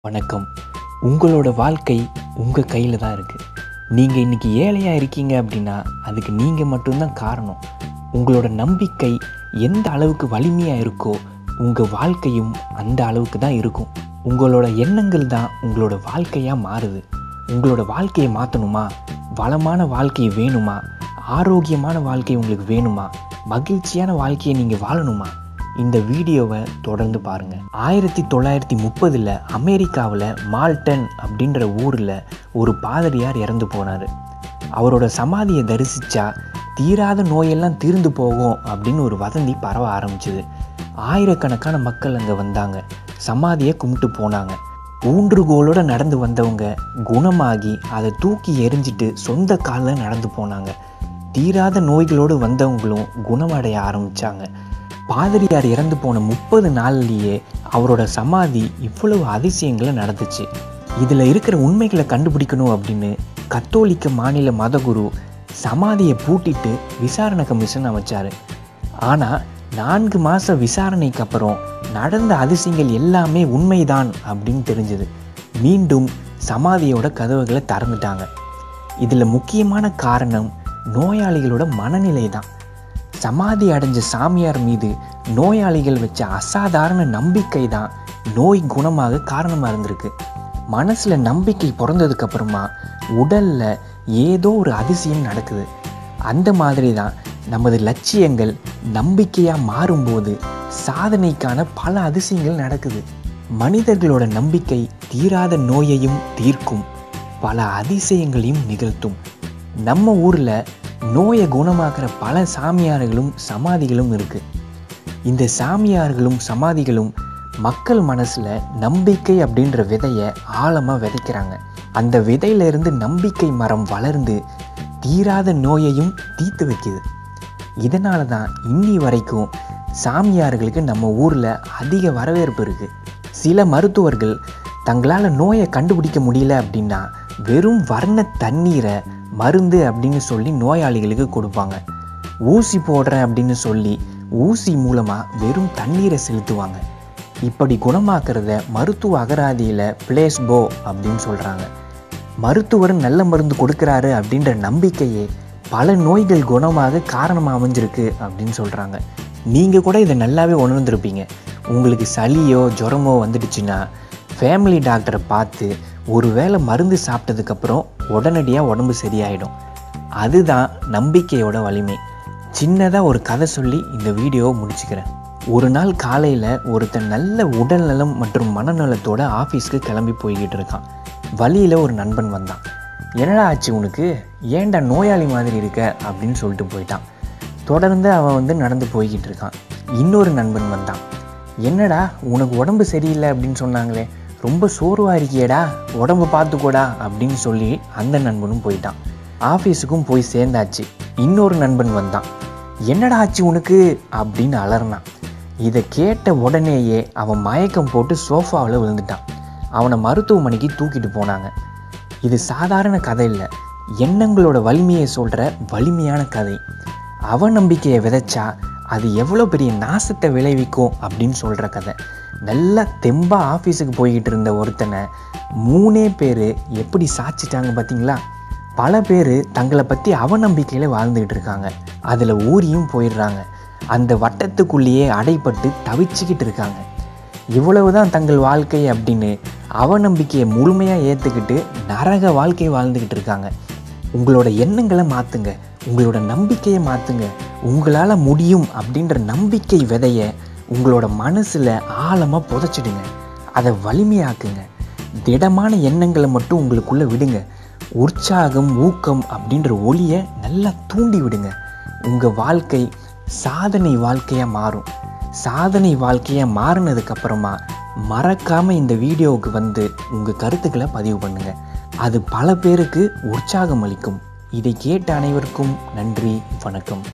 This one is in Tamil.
வணக்கம் உங்களோட வாழ்க்கை உங்கள் கையில் தான் இருக்குது நீங்கள் இன்றைக்கி ஏழையாக இருக்கீங்க அப்படின்னா அதுக்கு நீங்கள் மட்டும்தான் காரணம் உங்களோட நம்பிக்கை எந்த அளவுக்கு வலிமையாக இருக்கோ உங்கள் வாழ்க்கையும் அந்த அளவுக்கு தான் இருக்கும் உங்களோட எண்ணங்கள் தான் உங்களோட வாழ்க்கையாக மாறுது உங்களோட வாழ்க்கையை மாற்றணுமா வளமான வாழ்க்கை வேணுமா ஆரோக்கியமான வாழ்க்கை உங்களுக்கு வேணுமா மகிழ்ச்சியான வாழ்க்கையை நீங்கள் வாழணுமா இந்த வீடியோவை தொடர்ந்து பாருங்கள் ஆயிரத்தி தொள்ளாயிரத்தி முப்பதில் அமெரிக்காவில் மால்டன் அப்படின்ற ஊரில் ஒரு பாதிரியார் இறந்து போனார் அவரோட சமாதியை தரிசித்தா தீராத நோயெல்லாம் தீர்ந்து போகும் அப்படின்னு ஒரு வதந்தி பரவ ஆரம்பிச்சுது ஆயிரக்கணக்கான மக்கள் அங்கே வந்தாங்க சமாதியை கும்பிட்டு போனாங்க ஊன்றுகோலோட நடந்து வந்தவங்க குணமாகி அதை தூக்கி எரிஞ்சிட்டு சொந்த காலில் நடந்து போனாங்க தீராத நோய்களோடு வந்தவங்களும் குணமடைய ஆரம்பித்தாங்க பாதிரியார் இறந்து போன முப்பது நாள்லேயே அவரோட சமாதி இவ்வளவு அதிசயங்களை நடந்துச்சு இதில் இருக்கிற உண்மைகளை கண்டுபிடிக்கணும் அப்படின்னு கத்தோலிக்க மாநில மதகுரு சமாதியை பூட்டிட்டு விசாரணை கமிஷன் அமைச்சார் ஆனால் நான்கு மாத விசாரணைக்கு அப்புறம் நடந்த அதிசயங்கள் எல்லாமே உண்மைதான் அப்படின்னு தெரிஞ்சது மீண்டும் சமாதியோட கதவுகளை திறந்துட்டாங்க இதில் முக்கியமான காரணம் நோயாளிகளோட மனநிலை தான் சமாதி அடைஞ்ச சாமியார் மீது நோயாளிகள் வச்ச அசாதாரண நம்பிக்கை தான் நோய் குணமாக காரணமாக இருந்திருக்கு மனசில் நம்பிக்கை பிறந்ததுக்கு அப்புறமா உடலில் ஏதோ ஒரு அதிசயம் நடக்குது அந்த மாதிரி தான் நமது லட்சியங்கள் நம்பிக்கையாக மாறும்போது சாதனைக்கான பல அதிசயங்கள் நடக்குது மனிதர்களோட நம்பிக்கை தீராத நோயையும் தீர்க்கும் பல அதிசயங்களையும் நிகழ்த்தும் நம்ம ஊரில் நோயை குணமாக்குற பல சாமியார்களும் சமாதிகளும் இருக்கு இந்த சாமியார்களும் சமாதிகளும் மக்கள் மனசில் நம்பிக்கை அப்படின்ற விதையை ஆழமாக விதைக்கிறாங்க அந்த விதையிலிருந்து நம்பிக்கை மரம் வளர்ந்து தீராத நோயையும் தீர்த்து வைக்குது இதனால தான் இன்னி வரைக்கும் சாமியார்களுக்கு நம்ம ஊரில் அதிக வரவேற்பு இருக்குது சில மருத்துவர்கள் தங்களால் நோயை கண்டுபிடிக்க முடியல அப்படின்னா வெறும் வர்ண தண்ணீரை மருந்து அப்படின்னு சொல்லி நோயாளிகளுக்கு கொடுப்பாங்க ஊசி போடுறேன் அப்படின்னு சொல்லி ஊசி மூலமாக வெறும் தண்ணீரை செலுத்துவாங்க இப்படி குணமாக்குறத மருத்துவ அகராதியில் பிளேஸ்போ அப்படின்னு சொல்கிறாங்க மருத்துவர் நல்ல மருந்து கொடுக்குறாரு அப்படின்ற நம்பிக்கையே பல நோய்கள் குணமாக காரணமாக அமைஞ்சிருக்கு அப்படின்னு சொல்கிறாங்க நீங்கள் கூட இதை நல்லாவே உணர்ந்துருப்பீங்க உங்களுக்கு சளியோ ஜுரமோ வந்துடுச்சுன்னா ஃபேமிலி டாக்டரை பார்த்து ஒரு வேளை மருந்து சாப்பிட்டதுக்கப்புறம் உடனடியாக உடம்பு சரியாயிடும் அதுதான் நம்பிக்கையோட வலிமை சின்னதாக ஒரு கதை சொல்லி இந்த வீடியோவை முடிச்சுக்கிறேன் ஒரு நாள் காலையில் ஒருத்தன் நல்ல உடல்நலம் மற்றும் மனநலத்தோட ஆஃபீஸ்க்கு கிளம்பி போய்கிட்டு இருக்கான் வழியில் ஒரு நண்பன் வந்தான் என்னடா ஆச்சு உனக்கு ஏன்டா நோயாளி மாதிரி இருக்க அப்படின்னு சொல்லிட்டு போயிட்டான் தொடர்ந்து அவன் வந்து நடந்து போய்கிட்டு இருக்கான் இன்னொரு நண்பன் வந்தான் என்னடா உனக்கு உடம்பு சரியில்லை அப்படின்னு சொன்னாங்களே ரொம்ப சோர்வாக இருக்கியேடா உடம்பு பார்த்துக்கோடா அப்படின்னு சொல்லி அந்த நண்பனும் போயிட்டான் ஆஃபீஸுக்கும் போய் சேர்ந்தாச்சு இன்னொரு நண்பன் வந்தான் என்னடா ஆச்சு உனக்கு அப்படின்னு அலறினான் இதை கேட்ட உடனேயே அவன் மயக்கம் போட்டு சோஃபாவில் விழுந்துட்டான் அவனை மருத்துவமனைக்கு தூக்கிட்டு போனாங்க இது சாதாரண கதை இல்லை எண்ணங்களோட வலிமையை சொல்கிற வலிமையான கதை அவநம்பிக்கையை விதைச்சா அது எவ்வளோ பெரிய நாசத்தை விளைவிக்கும் அப்படின்னு சொல்கிற கதை நல்லா தெம்பாக ஆஃபீஸுக்கு போய்கிட்டு இருந்த ஒருத்தனை மூணே பேர் எப்படி சாச்சிட்டாங்க பார்த்தீங்களா பல பேர் தங்களை பற்றி அவநம்பிக்கையில் வாழ்ந்துக்கிட்டு இருக்காங்க அதில் ஊறியும் போயிடுறாங்க அந்த வட்டத்துக்குள்ளேயே அடைப்பட்டு தவிச்சுக்கிட்டு இருக்காங்க இவ்வளவுதான் தங்கள் வாழ்க்கை அப்படின்னு அவநம்பிக்கையை முழுமையாக ஏற்றுக்கிட்டு நரக வாழ்க்கையை வாழ்ந்துக்கிட்டு இருக்காங்க உங்களோட எண்ணங்களை மாற்றுங்க உங்களோட நம்பிக்கையை மாற்றுங்க உங்களால் முடியும் அப்படின்ற நம்பிக்கை விதைய உங்களோட மனசில் ஆழமாக புதைச்சிடுங்க அதை வலிமையாக்குங்க திடமான எண்ணங்களை மட்டும் உங்களுக்குள்ளே விடுங்க உற்சாகம் ஊக்கம் அப்படின்ற ஒளியை நல்லா தூண்டி விடுங்க உங்கள் வாழ்க்கை சாதனை வாழ்க்கையாக மாறும் சாதனை வாழ்க்கையாக மாறினதுக்கப்புறமா மறக்காமல் இந்த வீடியோவுக்கு வந்து உங்கள் கருத்துக்களை பதிவு பண்ணுங்கள் அது பல பேருக்கு உற்சாகம் அளிக்கும் இதை கேட்ட அனைவருக்கும் நன்றி வணக்கம்